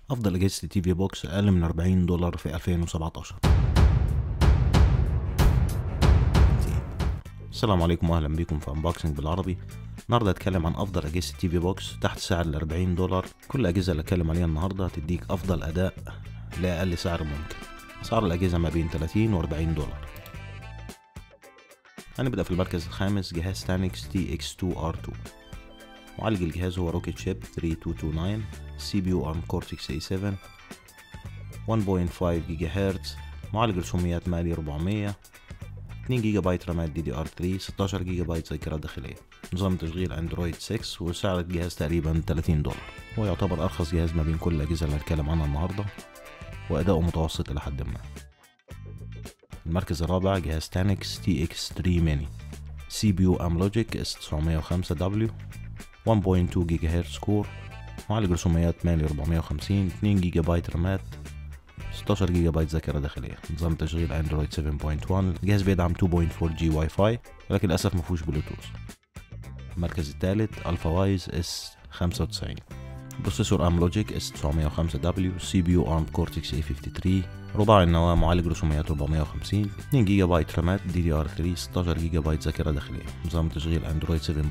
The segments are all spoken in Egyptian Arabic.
افضل اجهزة التي في بوكس اقل من 40 دولار في 2017 السلام عليكم واهلا بكم في انبوكسنج بالعربي النهارده هتكلم عن افضل اجهزه تي في بوكس تحت سعر ال 40 دولار كل الاجهزه اللي اتكلم عليها النهارده هتديك افضل اداء لاقل سعر ممكن اسعار الاجهزه ما بين 30 و 40 دولار هنبدا في المركز الخامس جهاز تانكس تي اكس 2 ار 2 معالج الجهاز هو روكيت شيب 3229 سي بي يو ارم كورتكس اي 7 1.5 جيجا هرتز معالج رسوميات مالي 400 2 جيجا بايت رامات دي دي ار 3 16 جيجا بايت ذاكرة داخلية نظام تشغيل اندرويد 6 وسعر الجهاز تقريبا 30 دولار هو يعتبر ارخص جهاز ما بين كل الاجهزة اللي هنتكلم عنها النهاردة واداؤه متوسط الى حد ما المركز الرابع جهاز تانكس تي اكس 3 ميني سي بي يو ام لوجيك اس 905 دبليو 1.2 جيجا هرتز كور معالج رسوميات مالي 450 2 جيجا بايت رامات 16 جيجا بايت ذاكرة داخلية نظام تشغيل اندرويد 7.1 الجهاز بيدعم 2.4 جي واي فاي ولكن للأسف مفهوش بلوتوث المركز الثالث الفا وايز اس 95 بروسيسور ام لوجيك اس 905 دبليو سي بي يو ارم كورتكس اي 53 رباعي النواة معالج رسوميات 450 2 جيجا بايت رامات دي دي ار 3 16 جيجا بايت ذاكرة داخلية نظام تشغيل اندرويد 7.1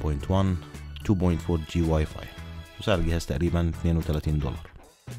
2.4 جي واي فاي وسعر الجهاز تقريبا 32 دولار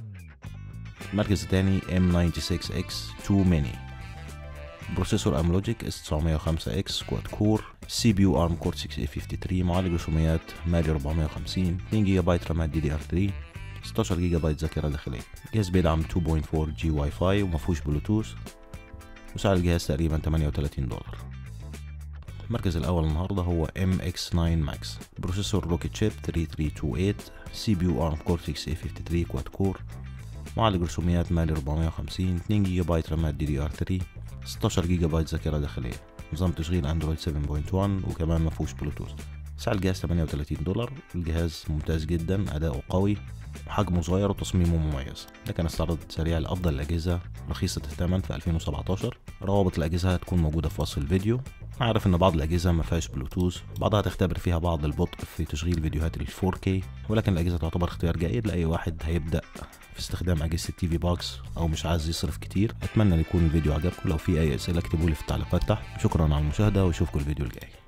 المركز الثاني M96X 2 ميني بروسيسور ام لوجيك اس 905 اكس كواد كور سي بي يو ارم كور 6 a 53 معالج رسوميات مالي 450 2 جيجا بايت رامات دي دي ار 3 16 جيجا بايت ذاكرة داخلية الجهاز بيدعم 2.4 جي واي فاي ومفهوش بلوتوث وسعر الجهاز تقريبا 38 دولار المركز الأول النهاردة هو MX9 Max بروسيسور روكيت شيب 3328 سي بي يو ارم كور 6 a 53 كواد كور معالج رسوميات مالي 450 2 جيجا بايت رامات دي دي ار 3 16 جيجا بايت ذاكرة داخلية نظام تشغيل اندرويد 7.1 وكمان مفهوش بلوتوث سعر الجهاز 38 دولار الجهاز ممتاز جدا اداؤه قوي حجمه صغير وتصميمه مميز ده كان استعراض سريع لافضل الاجهزه رخيصه الثمن في 2017 روابط الاجهزه هتكون موجوده في وصف الفيديو عارف ان بعض الاجهزه ما فيهاش بلوتوث بعضها تختبر فيها بعض البطء في تشغيل فيديوهات ال 4K ولكن الاجهزه تعتبر اختيار جيد لاي واحد هيبدا في استخدام اجهزه التي في بوكس او مش عايز يصرف كتير اتمنى ان يكون الفيديو عجبكم لو في اي اسئله اكتبوا لي في التعليقات تحت شكرا على المشاهده واشوفكم الفيديو الجاي